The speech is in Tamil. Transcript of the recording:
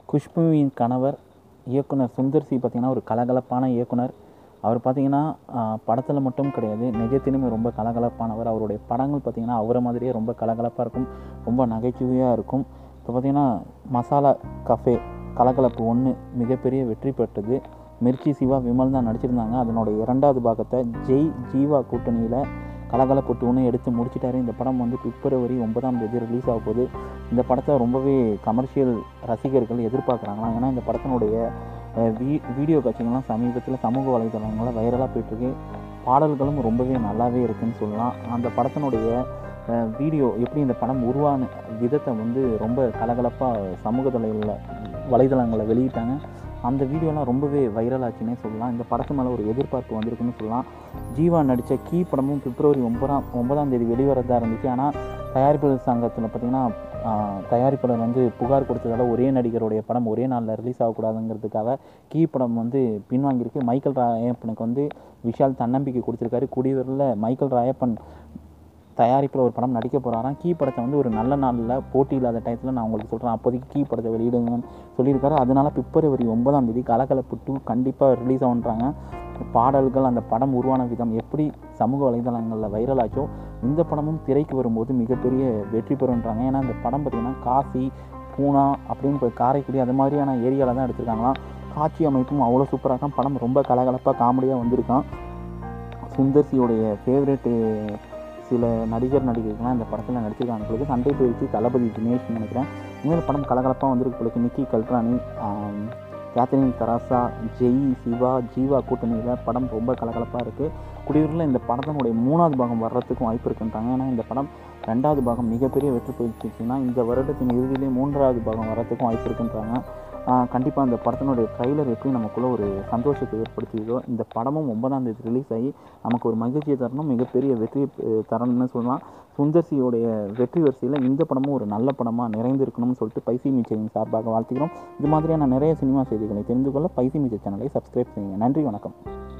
குஷ்புவின் கணவர் இயக்குனர் சுந்தர் சி பார்த்திங்கன்னா ஒரு கலகலப்பான இயக்குனர் அவர் பார்த்திங்கன்னா படத்தில் மட்டும் கிடையாது நிஜத்திலும் ரொம்ப கலகலப்பானவர் அவருடைய படங்கள் பார்த்திங்கன்னா அவரை மாதிரியே ரொம்ப கலகலப்பாக இருக்கும் ரொம்ப நகைச்சுவையாக இருக்கும் இப்போ பார்த்திங்கன்னா மசாலா கஃபே கலகலப்பு ஒன்று மிகப்பெரிய வெற்றி பெற்றது மிர்ச்சி சிவா விமல் தான் நடிச்சிருந்தாங்க அதனோட இரண்டாவது பாகத்தை ஜெய் ஜீவா கூட்டணியில் கலகலப்பு டூன்னு எடுத்து முடிச்சிட்டாரு இந்த படம் வந்து பிப்ரவரி ஒன்பதாம் தேதி ரிலீஸ் ஆக போகுது இந்த படத்தை ரொம்பவே கமர்ஷியல் ரசிகர்கள் எதிர்பார்க்குறாங்களாம் ஏன்னா இந்த படத்தினுடைய அஹ், வீ வீடியோ காட்சிகள்லாம் சமீபத்தில் சமூக வலைதளங்களில் வைரலாக போயிட்டுருக்கு பாடல்களும் ரொம்பவே நல்லாவே இருக்குன்னு சொல்லலாம் அந்த படத்தினுடைய அஹ், வீடியோ எப்படி இந்த படம் உருவான விதத்தை வந்து ரொம்ப கலகலப்பாக சமூக தலையில் வலைதளங்களில் வெளியிட்டாங்க அந்த வீடியோலாம் ரொம்பவே வைரல் ஆச்சுன்னே சொல்லலாம் இந்த படத்து மேலே ஒரு எதிர்பார்ப்பு வந்திருக்குன்னு சொல்லலாம் ஜீவா நடித்த கீ படமும் பிப்ரவரி ஒன்பதாம் ஒன்பதாம் தேதி வெளிவரதா இருந்துச்சு ஆனால் தயாரிப்பாளர் சங்கத்தில் பார்த்திங்கன்னா ஆஹ், தயாரிப்பாளர் வந்து புகார் கொடுத்ததால ஒரே நடிகருடைய படம் ஒரே நாளில் ரிலீஸ் ஆகக்கூடாதுங்கிறதுக்காக கீ படம் வந்து பின்வாங்கியிருக்கு மைக்கேல் ராயப்பனுக்கு வந்து விஷால் தன்னம்பிக்கை கொடுத்துருக்காரு குடிவரில் மைக்கேல் ராயப்பன் தயாரிப்பில் ஒரு படம் நடிக்க போகிறாராம் கீ படத்தை வந்து ஒரு நல்ல நாளில் போட்டி இல்லாத டயத்தில் நான் உங்களுக்கு சொல்கிறேன் அப்போதைக்கு கீ படத்தை வெளியிடுங்கன்னு சொல்லியிருக்காரு அதனால பிப்ரவரி ஒன்பதாம் தேதி கலகலப்பு டூ கண்டிப்பாக ரிலீஸ் ஆகுன்றாங்க பாடல்கள் அந்த படம் உருவான விதம் எப்படி சமூக வலைதளங்களில் வைரல் ஆச்சோ இந்த படமும் திரைக்கு வரும்போது மிகப்பெரிய வெற்றி பெறுன்றாங்க ஏன்னா இந்த படம் பார்த்திங்கன்னா காசி பூனா அப்படின்னு போய் காரைக்குடி அது மாதிரியான ஏரியாவில் தான் எடுத்திருக்காங்களாம் காட்சி அமைப்பும் அவ்வளோ சூப்பராக தான் படம் ரொம்ப கலகலப்பாக காமெடியாக வந்திருக்கான் சுந்தர்சியோடைய ஃபேவரெட்டு சில நடிகர் நடிகைகள்லாம் இந்த படத்தில் நடிச்சிருக்காங்க உங்களுக்கு சண்டை பயிற்சி தளபதி தினேஷ் நினைக்கிறேன் இன்னொரு படம் கலகலப்பாக வந்திருக்கு உங்களுக்கு நிக்கி கல்ராணி ஆம், கேத்ரின் தராசா ஜெய் சிவா ஜீவா கூட்டணியில் படம் ரொம்ப கலகலப்பாக இருக்குது குடியூரில் இந்த படத்தினுடைய மூணாவது பாகம் வர்றதுக்கும் வாய்ப்பு இருக்குன்றாங்க ஏன்னா இந்த படம் ரெண்டாவது பாகம் மிகப்பெரிய வெற்றி பெற்றுச்சுன்னா இந்த வருடத்தின் இறுதியிலே மூன்றாவது பாகம் வர்றதுக்கும் வாய்ப்பு இருக்குன்றாங்க கண்டிப்பாக அந்த படத்தினுடைய ட்ரைலர் எப்படி நமக்குள்ளே ஒரு சந்தோஷத்தை ஏற்படுத்தியதோ இந்த படமும் ஒன்பதாம் தேதி ரிலீஸ் ஆகி நமக்கு ஒரு மகிழ்ச்சியை தரணும் மிகப்பெரிய வெற்றி அஹ், தரணும்னு சொல்லலாம் சுந்தர்சியோடைய வெற்றி வரிசையில் இந்த படமும் ஒரு நல்ல படமாக நிறைந்திருக்கணும்னு சொல்லிட்டு பைசி மீச்சரின் சார்பாக வாழ்த்துக்கிறோம் இது மாதிரியான நிறைய சினிமா செய்திகளை தெரிந்து கொள்ள பைசி மீச்சர் சேனலை சப்ஸ்கிரைப் செய்யுங்க நன்றி வணக்கம்